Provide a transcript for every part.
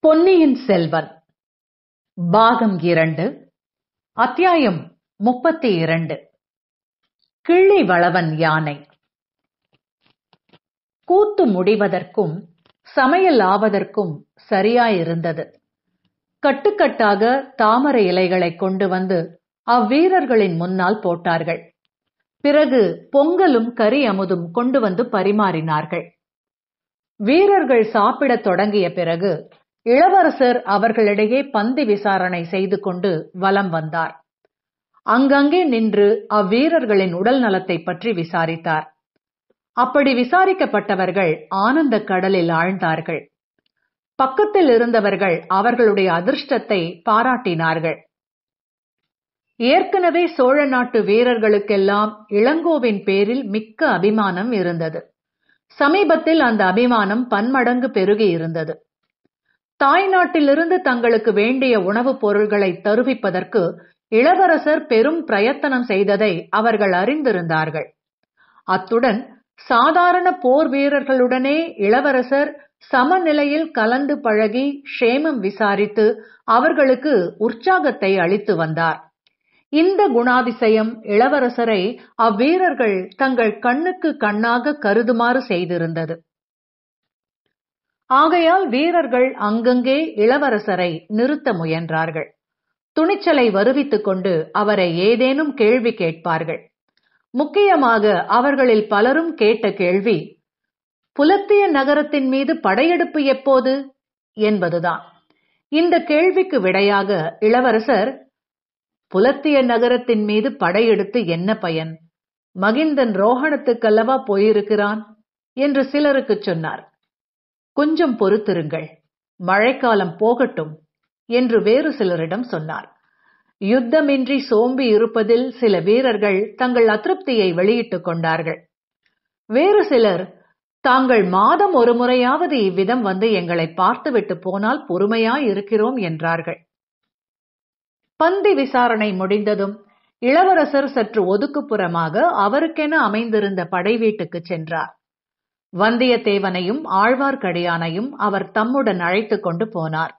பொன்னியின் செல்வன் பாகம் இரண்டு அத்தியாயம் முப்பத்தி இரண்டு கிள்ளி வளவன் யானை கூத்து முடிவதற்கும் சமையல் ஆவதற்கும் சரியாயிருந்தது கட்டுக்கட்டாக தாமரை இலைகளை கொண்டு வந்து அவ்வீரர்களின் முன்னால் போட்டார்கள் பிறகு பொங்கலும் கறி அமுதும் கொண்டு வந்து பரிமாறினார்கள் வீரர்கள் சாப்பிடத் தொடங்கிய பிறகு இளவரசர் அவர்களிடையே பந்தி விசாரணை செய்து கொண்டு வலம் வந்தார் அங்கங்கே நின்று அவ்வீரர்களின் உடல் நலத்தை பற்றி விசாரித்தார் அப்படி விசாரிக்கப்பட்டவர்கள் ஆனந்த கடலில் ஆழ்ந்தார்கள் பக்கத்தில் இருந்தவர்கள் அவர்களுடைய அதிர்ஷ்டத்தை பாராட்டினார்கள் ஏற்கனவே சோழ நாட்டு வீரர்களுக்கெல்லாம் இளங்கோவின் பேரில் மிக்க அபிமானம் இருந்தது சமீபத்தில் அந்த அபிமானம் பன்மடங்கு பெருகி இருந்தது தாய் நாட்டிலிருந்து தங்களுக்கு வேண்டிய உணவுப் பொருள்களை தருவிப்பதற்கு இளவரசர் பெரும் பிரயத்தனம் செய்ததை அவர்கள் அறிந்திருந்தார்கள் அத்துடன் சாதாரண போர் வீரர்களுடனே இளவரசர் சமநிலையில் கலந்து பழகி க்ஷேமம் விசாரித்து அவர்களுக்கு உற்சாகத்தை அளித்து வந்தார் இந்த குணாதிசயம் இளவரசரை அவ்வீரர்கள் தங்கள் கண்ணுக்கு கண்ணாக கருதுமாறு செய்திருந்தது ஆகையால் வீரர்கள் அங்கங்கே இளவரசரை நிறுத்த முயன்றார்கள் துணிச்சலை வருவித்துக் கொண்டு அவரை ஏதேனும் கேள்வி கேட்பார்கள் முக்கியமாக அவர்களில் பலரும் கேட்ட கேள்வி புலத்திய நகரத்தின் மீது படையெடுப்பு எப்போது என்பதுதான் இந்த கேள்விக்கு விடையாக இளவரசர் புலத்திய நகரத்தின் மீது படையெடுத்து என்ன பயன் மகிந்தன் ரோஹணத்துக்கல்லவா போயிருக்கிறான் என்று சிலருக்கு சொன்னார் கொஞ்சம் பொறுத்திருங்கள் மழைக்காலம் போகட்டும் என்று வேறு சிலரிடம் சொன்னார் யுத்தமின்றி சோம்பி இருப்பதில் சில வீரர்கள் தங்கள் அதிருப்தியை வெளியிட்டுக் கொண்டார்கள் வேறு சிலர் தாங்கள் மாதம் ஒரு முறையாவது இவ்விதம் வந்து எங்களை பார்த்துவிட்டு போனால் பொறுமையாய் இருக்கிறோம் என்றார்கள் பந்தி விசாரணை முடிந்ததும் இளவரசர் சற்று ஒதுக்குப்புறமாக அவருக்கென அமைந்திருந்த படை வீட்டுக்கு சென்றார் வந்தியத்தேவனையும் ஆழ்வார்க்கடியானையும் அவர் தம்முடன் அழைத்துக் கொண்டு போனார்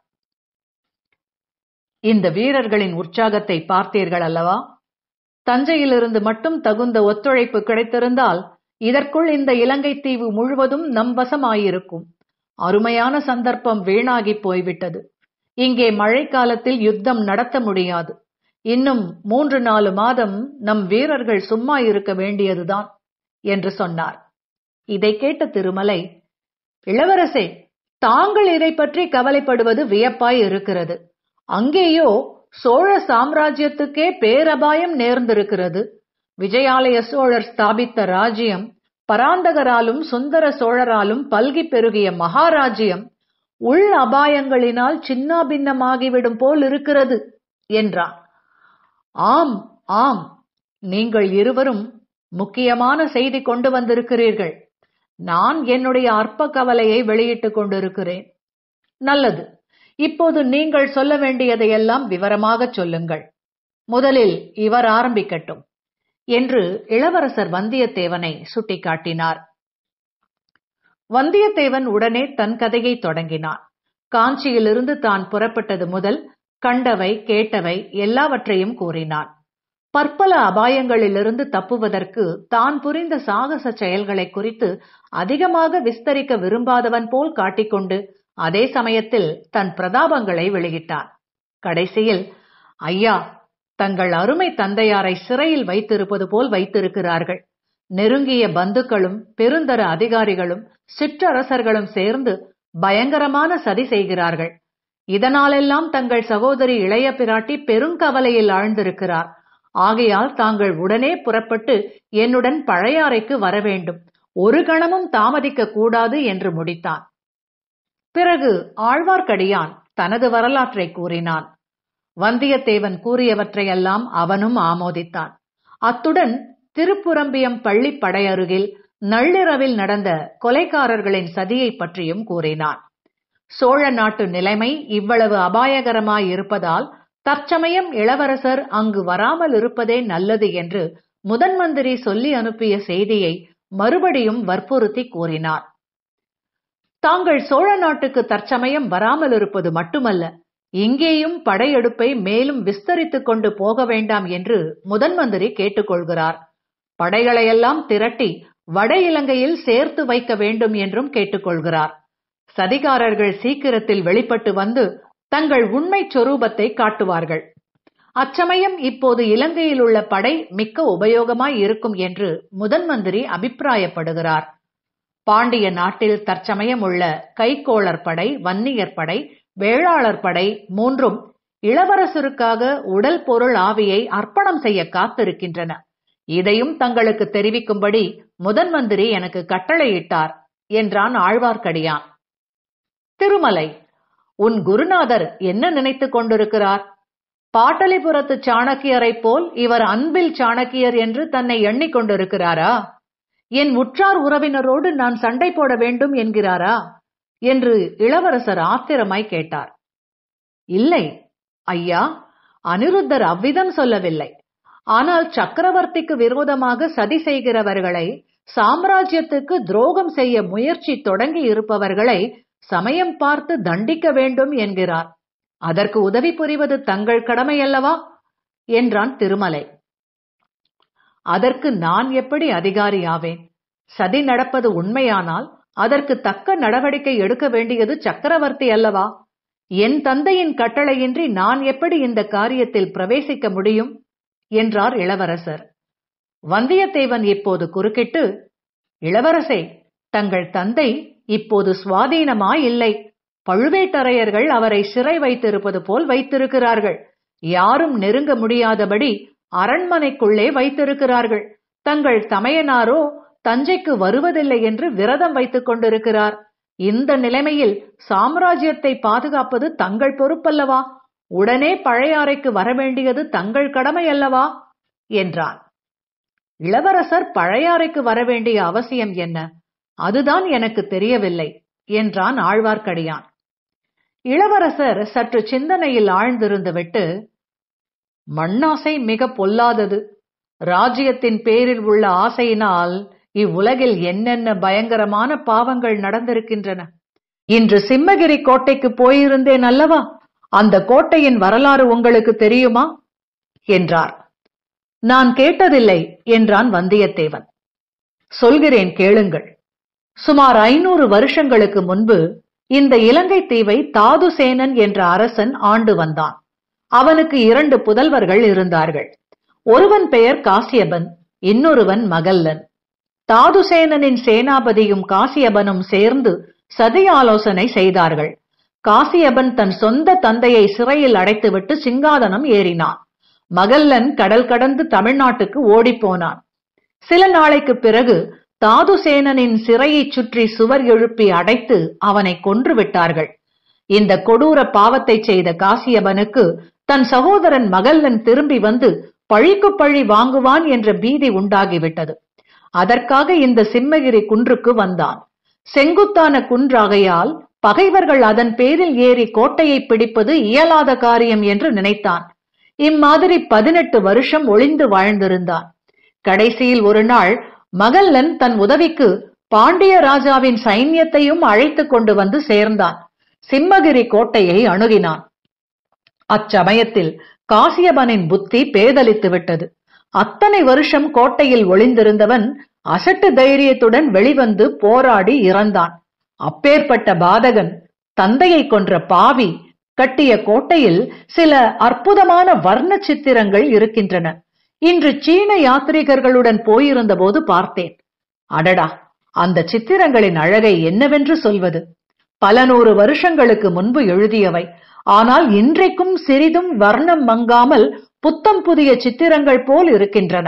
இந்த வீரர்களின் உற்சாகத்தை பார்த்தீர்கள் அல்லவா தஞ்சையிலிருந்து மட்டும் தகுந்த ஒத்துழைப்பு கிடைத்திருந்தால் இதற்குள் இந்த இலங்கை தீவு முழுவதும் நம் வசமாயிருக்கும் அருமையான சந்தர்ப்பம் வீணாகி போய்விட்டது இங்கே மழைக்காலத்தில் யுத்தம் நடத்த முடியாது இன்னும் மூன்று நாலு மாதம் நம் வீரர்கள் சும்மா இருக்க வேண்டியதுதான் என்று சொன்னார் இதை கேட்ட திருமலை இளவரசே தாங்கள் இதை பற்றி கவலைப்படுவது வியப்பாய் இருக்கிறது அங்கேயோ சோழ சாம்ராஜ்யத்துக்கே பேரபாயம் நேர்ந்திருக்கிறது விஜயாலய சோழர் ஸ்தாபித்த ராஜ்யம் பராந்தகராலும் சுந்தர சோழராலும் பல்கி பெருகிய மகாராஜ்யம் உள் அபாயங்களினால் சின்னாபின்னமாகிவிடும் போல் இருக்கிறது என்றான் ஆம் ஆம் நீங்கள் இருவரும் முக்கியமான செய்தி கொண்டு வந்திருக்கிறீர்கள் நான் என்னுடைய அற்ப கவலையை வெளியிட்டுக் கொண்டிருக்கிறேன் நல்லது இப்போது நீங்கள் சொல்ல வேண்டியதையெல்லாம் விவரமாகச் சொல்லுங்கள் முதலில் இவர் ஆரம்பிக்கட்டும் என்று இளவரசர் வந்தியத்தேவனை சுட்டிக்காட்டினார் வந்தியத்தேவன் உடனே தன் கதையை தொடங்கினான் காஞ்சியிலிருந்து தான் புறப்பட்டது முதல் கண்டவை கேட்டவை எல்லாவற்றையும் கூறினான் பற்பல அபாயங்களிலிருந்து தப்புவதற்கு தான் புரிந்த சாகச செயல்களை குறித்து அதிகமாக விஸ்தரிக்க விரும்பாதவன் போல் காட்டிக்கொண்டு அதே சமயத்தில் தன் பிரதாபங்களை வெளியிட்டான் கடைசியில் ஐயா தங்கள் அருமை தந்தையாரை சிறையில் வைத்திருப்பது போல் வைத்திருக்கிறார்கள் நெருங்கிய பந்துக்களும் பெருந்தர அதிகாரிகளும் சிற்றரசர்களும் சேர்ந்து பயங்கரமான சதி செய்கிறார்கள் இதனாலெல்லாம் தங்கள் சகோதரி இளைய பிராட்டி பெருங்கவலையில் ஆழ்ந்திருக்கிறார் ஆகையால் தாங்கள் உடனே புறப்பட்டு என்னுடன் பழையாறைக்கு வர வேண்டும் ஒரு கணமும் தாமதிக்க கூடாது என்று முடித்தான் பிறகு ஆழ்வார்க்கடியான் தனது வரலாற்றை கூறினான் வந்தியத்தேவன் கூறியவற்றையெல்லாம் அவனும் ஆமோதித்தான் அத்துடன் திருப்புரம்பியம் பள்ளி படையருகில் நள்ளிரவில் நடந்த கொலைக்காரர்களின் சதியை பற்றியும் கூறினான் சோழ நாட்டு நிலைமை இவ்வளவு அபாயகரமாய் இருப்பதால் தற்சமயம் இளவரசர் அங்கு வராமல் இருப்பதே நல்லது என்று முதன் மந்திரி சொல்லி அனுப்பிய செய்தியை மறுபடியும் வற்புறுத்தி கூறினார் தாங்கள் சோழ நாட்டுக்கு தற்சமயம் வராமல் இருப்பது மட்டுமல்ல இங்கேயும் படையெடுப்பை மேலும் விஸ்தரித்துக் கொண்டு போக வேண்டாம் என்று முதன் மந்திரி கேட்டுக்கொள்கிறார் படைகளையெல்லாம் திரட்டி வட இலங்கையில் சேர்த்து வைக்க வேண்டும் என்றும் கேட்டுக்கொள்கிறார் சதிகாரர்கள் சீக்கிரத்தில் வெளிப்பட்டு வந்து தங்கள் உண்மை சொரூபத்தை காட்டுவார்கள் அச்சமயம் இப்போது இலங்கையில் உள்ள படை மிக்க உபயோகமாய் இருக்கும் என்று முதன் மந்திரி அபிப்பிராயப்படுகிறார் பாண்டிய நாட்டில் தற்சமயம் உள்ள கைக்கோளர் படை வன்னியர் படை வேளாளர் படை மூன்றும் இளவரசருக்காக உடல் பொருள் ஆவியை அர்ப்பணம் செய்ய காத்திருக்கின்றன இதையும் தங்களுக்கு தெரிவிக்கும்படி முதன் மந்திரி எனக்கு கட்டளையிட்டார் என்றான் ஆழ்வார்க்கடியான் திருமலை உன் குருநாதர் என்ன நினைத்துக் கொண்டிருக்கிறார் பாட்டலிபுரத்து சாணக்கியரைப் போல் இவர் அன்பில் சாணக்கியர் என்று தன்னை எண்ணிக் கொண்டிருக்கிறாரா என் உற்றார் உறவினரோடு நான் சண்டை போட வேண்டும் என்கிறாரா என்று இளவரசர் ஆத்திரமாய் கேட்டார் இல்லை ஐயா அனிருத்தர் அவ்விதம் சொல்லவில்லை ஆனால் சக்கரவர்த்திக்கு விரோதமாக சதி செய்கிறவர்களை சாம்ராஜ்யத்துக்கு துரோகம் செய்ய முயற்சி தொடங்கி இருப்பவர்களை சமயம் பார்த்து தண்டிக்க வேண்டும் என்கிறார் அதற்கு உதவி புரிவது தங்கள் கடமை அல்லவா என்றான் திருமலை அதற்கு நான் எப்படி அதிகாரியாவேன் சதி நடப்பது உண்மையானால் அதற்கு தக்க நடவடிக்கை எடுக்க வேண்டியது சக்கரவர்த்தி அல்லவா என் தந்தையின் கட்டளையின்றி நான் எப்படி இந்த காரியத்தில் பிரவேசிக்க முடியும் என்றார் இளவரசர் வந்தியத்தேவன் இப்போது குறுக்கிட்டு இளவரசே தங்கள் தந்தை இப்போது சுவாதீனமாய் இல்லை பழுவேட்டரையர்கள் அவரை சிறை வைத்திருப்பது போல் வைத்திருக்கிறார்கள் யாரும் நெருங்க முடியாதபடி அரண்மனைக்குள்ளே வைத்திருக்கிறார்கள் தங்கள் தமையனாரோ தஞ்சைக்கு வருவதில்லை என்று விரதம் வைத்துக் கொண்டிருக்கிறார் இந்த நிலைமையில் சாம்ராஜ்யத்தை பாதுகாப்பது தங்கள் பொறுப்பல்லவா உடனே பழையாறைக்கு வரவேண்டியது தங்கள் கடமை அல்லவா என்றான் இளவரசர் பழையாறைக்கு வரவேண்டிய அவசியம் என்ன அதுதான் எனக்கு தெரியவில்லை என்றான் ஆழ்வார்க்கடியான் இளவரசர் சற்று சிந்தனையில் ஆழ்ந்திருந்து விட்டு மண்ணாசை மிக பொல்லாதது ராஜ்யத்தின் பேரில் உள்ள ஆசையினால் இவ்வுலகில் என்னென்ன பயங்கரமான பாவங்கள் நடந்திருக்கின்றன இன்று சிம்மகிரி கோட்டைக்கு போயிருந்தேன் அல்லவா அந்த கோட்டையின் வரலாறு உங்களுக்கு தெரியுமா என்றார் நான் கேட்டதில்லை என்றான் வந்தியத்தேவன் சொல்கிறேன் கேளுங்கள் சுமார் ஐநூறு வருஷங்களுக்கு முன்பு இந்த இலங்கை தீவை தாதுசேனன் என்ற அரசன் ஆண்டு வந்தான் அவனுக்கு இரண்டு புதல்வர்கள் இருந்தார்கள் ஒருவன் பெயர் காசியபன் இன்னொருவன் மகல்லன் தாதுசேனனின் சேனாபதியும் காசியபனும் சேர்ந்து சதி ஆலோசனை செய்தார்கள் காசியபன் தன் சொந்த தந்தையை சிறையில் அடைத்துவிட்டு சிங்காதனம் ஏறினான் மகல்லன் கடல் கடந்து தமிழ்நாட்டுக்கு ஓடிப்போனான் சில நாளைக்கு பிறகு தாதுசேனனின் சிறையைச் சுற்றி சுவர் எழுப்பி அடைத்து அவனை கொன்று விட்டார்கள் இந்த கொடூர பாவத்தை செய்த காசியபனுக்கு தன் சகோதரன் மகல்லன் திரும்பி வந்து பழிக்கு பழி வாங்குவான் என்ற பீதி உண்டாகிவிட்டது அதற்காக இந்த சிம்மகிரி குன்றுக்கு வந்தான் செங்குத்தான குன்றாகையால் பகைவர்கள் அதன் பேரில் ஏறி கோட்டையை பிடிப்பது இயலாத காரியம் என்று நினைத்தான் இம்மாதிரி பதினெட்டு வருஷம் ஒளிந்து வாழ்ந்திருந்தான் கடைசியில் ஒரு நாள் மகல்லன் தன் உதவிக்கு பாண்டிய ராஜாவின் சைன்யத்தையும் அழைத்துக் கொண்டு வந்து சேர்ந்தான் சிம்மகிரி கோட்டையை அணுகினான் அச்சமயத்தில் காசியபனின் புத்தி பேதலித்து விட்டது அத்தனை வருஷம் கோட்டையில் ஒளிந்திருந்தவன் அசட்டு தைரியத்துடன் வெளிவந்து போராடி இறந்தான் அப்பேற்பட்ட பாதகன் தந்தையை கொன்ற பாவி கட்டிய கோட்டையில் சில அற்புதமான வர்ண சித்திரங்கள் இருக்கின்றன இன்று சீன யாத்ரீகர்களுடன் போயிருந்த போது பார்த்தேன் அடடா அந்த சித்திரங்களின் அழகை என்னவென்று சொல்வது பல நூறு வருஷங்களுக்கு முன்பு எழுதியவை ஆனால் இன்றைக்கும் சிறிதும் வர்ணம் மங்காமல் புத்தம் புதிய சித்திரங்கள் போல் இருக்கின்றன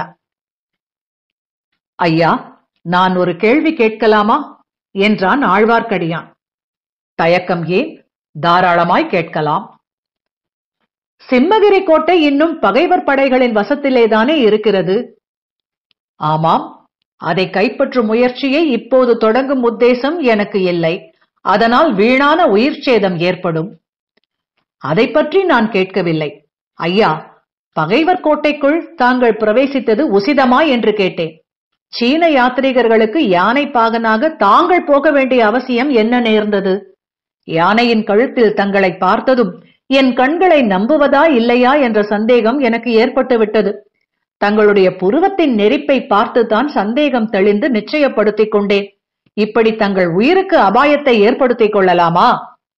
ஐயா நான் ஒரு கேள்வி கேட்கலாமா என்றான் ஆழ்வார்க்கடியான் தயக்கம் ஏன் தாராளமாய் கேட்கலாம் சிம்மகிரி கோட்டை இன்னும் பகைவர் படைகளின் வசத்திலேதானே இருக்கிறது ஆமாம் அதை கைப்பற்றும் முயற்சியை இப்போது தொடங்கும் உத்தேசம் எனக்கு இல்லை அதனால் வீணான உயிர் சேதம் ஏற்படும் அதை பற்றி நான் கேட்கவில்லை ஐயா பகைவர் கோட்டைக்குள் தாங்கள் பிரவேசித்தது உசிதமா என்று கேட்டேன் சீன யாத்ரீகர்களுக்கு யானை பாகனாக தாங்கள் போக வேண்டிய அவசியம் என்ன நேர்ந்தது யானையின் கழுத்தில் தங்களை பார்த்ததும் என் கண்களை நம்புவதா இல்லையா என்ற சந்தேகம் எனக்கு ஏற்பட்டு விட்டது தங்களுடைய புருவத்தின் நெறிப்பை பார்த்துதான் சந்தேகம் தெளிந்து நிச்சயப்படுத்திக் கொண்டேன் இப்படி தங்கள் உயிருக்கு அபாயத்தை ஏற்படுத்திக் கொள்ளலாமா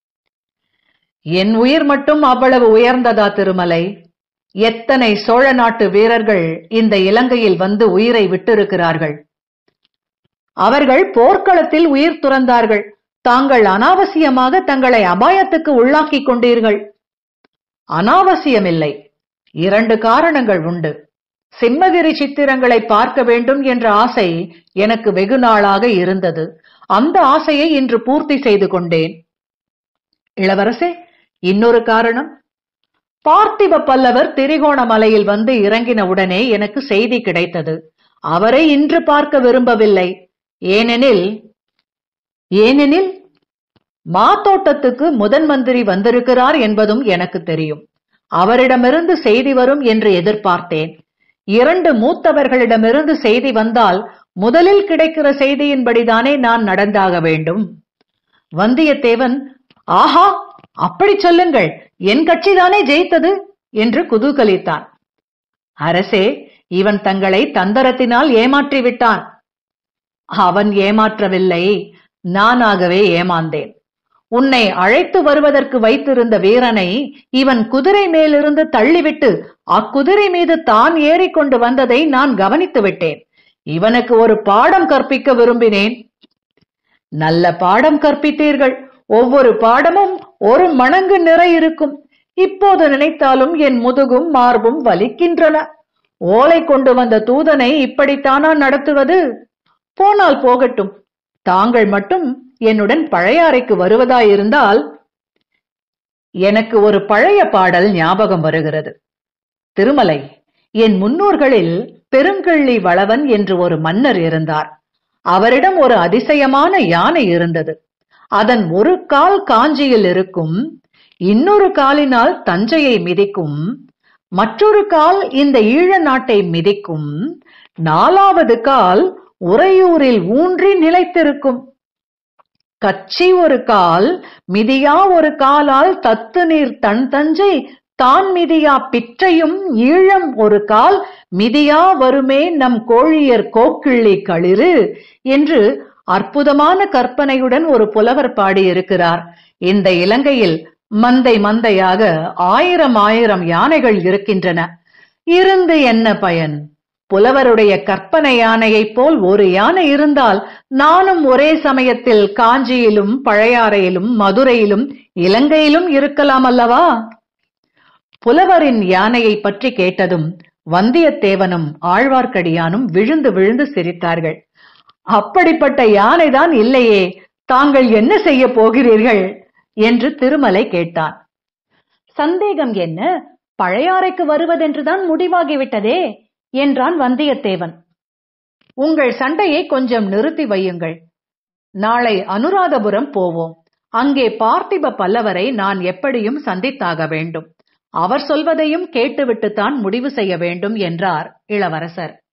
என் உயிர் மட்டும் அவ்வளவு உயர்ந்ததா திருமலை எத்தனை சோழ நாட்டு வீரர்கள் இந்த இலங்கையில் வந்து உயிரை விட்டிருக்கிறார்கள் அவர்கள் போர்க்களத்தில் உயிர் துறந்தார்கள் தாங்கள் அனாவசியமாக தங்களை அபாயத்துக்கு உள்ளாக்கிக் கொண்டீர்கள் அனாவசியமில்லை இரண்டு காரணங்கள் உண்டு சிம்மகிரி சித்திரங்களை பார்க்க வேண்டும் என்ற ஆசை எனக்கு வெகு நாளாக இருந்தது அந்த ஆசையை இன்று பூர்த்தி செய்து கொண்டேன் இளவரசே இன்னொரு காரணம் பார்த்திப பல்லவர் திரிகோணமலையில் வந்து இறங்கின உடனே எனக்கு செய்தி கிடைத்தது அவரை இன்று பார்க்க விரும்பவில்லை ஏனெனில் ஏனெனில் மாத்தோட்டத்துக்கு முதன் மந்திரி வந்திருக்கிறார் என்பதும் எனக்கு தெரியும் அவரிடமிருந்து செய்தி வரும் என்று எதிர்பார்த்தேன் இரண்டு மூத்தவர்களிடமிருந்து செய்தி வந்தால் முதலில் கிடைக்கிற செய்தியின்படிதானே நான் நடந்தாக வேண்டும் வந்தியத்தேவன் ஆஹா அப்படி சொல்லுங்கள் என் கட்சிதானே ஜெயித்தது என்று குதூகலித்தான் அரசே இவன் தங்களை தந்தரத்தினால் ஏமாற்றி விட்டான் அவன் ஏமாற்றவில்லை நானாகவே ஏமாந்தேன் உன்னை அழைத்து வருவதற்கு வைத்திருந்த வீரனை இவன் குதிரை மேலிருந்து தள்ளிவிட்டு அக்குதிரை மீது தான் ஏறிக்கொண்டு வந்ததை நான் கவனித்து விட்டேன் இவனுக்கு ஒரு பாடம் கற்பிக்க விரும்பினேன் நல்ல பாடம் கற்பித்தீர்கள் ஒவ்வொரு பாடமும் ஒரு மணங்கு நிறை இருக்கும் இப்போது நினைத்தாலும் என் முதுகும் மார்பும் வலிக்கின்றன ஓலை கொண்டு வந்த தூதனை இப்படித்தானா நடத்துவது போனால் போகட்டும் தாங்கள் மட்டும் என்னுடன் பழையாறைக்கு வருவதாயிருந்தால் எனக்கு ஒரு பழைய பாடல் ஞாபகம் வருகிறது திருமலை என் முன்னோர்களில் பெருங்கள்ளி வளவன் என்று ஒரு மன்னர் இருந்தார் அவரிடம் ஒரு அதிசயமான யானை இருந்தது அதன் ஒரு கால் காஞ்சியில் இருக்கும் இன்னொரு காலினால் தஞ்சையை மிதிக்கும் மற்றொரு கால் இந்த ஈழ நாட்டை மிதிக்கும் நாலாவது கால் உறையூரில் ஊன்றி நிலைத்திருக்கும் கச்சி ஒரு கால் மிதியா ஒரு காலால் தத்து நீர் தன் தஞ்சை தான் மிதியா பிற்றையும் ஈழம் ஒரு கால் மிதியா வருமே நம் கோழியர் கோக்கிள்ளி களிறு என்று அற்புதமான கற்பனையுடன் ஒரு புலவர் பாடியிருக்கிறார் இந்த இலங்கையில் மந்தை மந்தையாக ஆயிரம் ஆயிரம் யானைகள் இருக்கின்றன இருந்து என்ன பயன் புலவருடைய கற்பனை யானையைப் போல் ஒரு யானை இருந்தால் நானும் ஒரே சமயத்தில் காஞ்சியிலும் பழையாறையிலும் மதுரையிலும் இலங்கையிலும் இருக்கலாம் அல்லவா புலவரின் யானையை பற்றி கேட்டதும் வந்தியத்தேவனும் ஆழ்வார்க்கடியானும் விழுந்து விழுந்து சிரித்தார்கள் அப்படிப்பட்ட யானைதான் இல்லையே தாங்கள் என்ன செய்ய போகிறீர்கள் என்று திருமலை கேட்டான் சந்தேகம் என்ன பழையாறைக்கு வருவதென்றுதான் முடிவாகிவிட்டதே என்றான் வந்தியத்தேவன் உங்கள் சண்டையை கொஞ்சம் நிறுத்தி வையுங்கள் நாளை அனுராதபுரம் போவோம் அங்கே பார்த்திப பல்லவரை நான் எப்படியும் சந்தித்தாக வேண்டும் அவர் சொல்வதையும் கேட்டுவிட்டுத்தான் முடிவு செய்ய வேண்டும் என்றார் இளவரசர்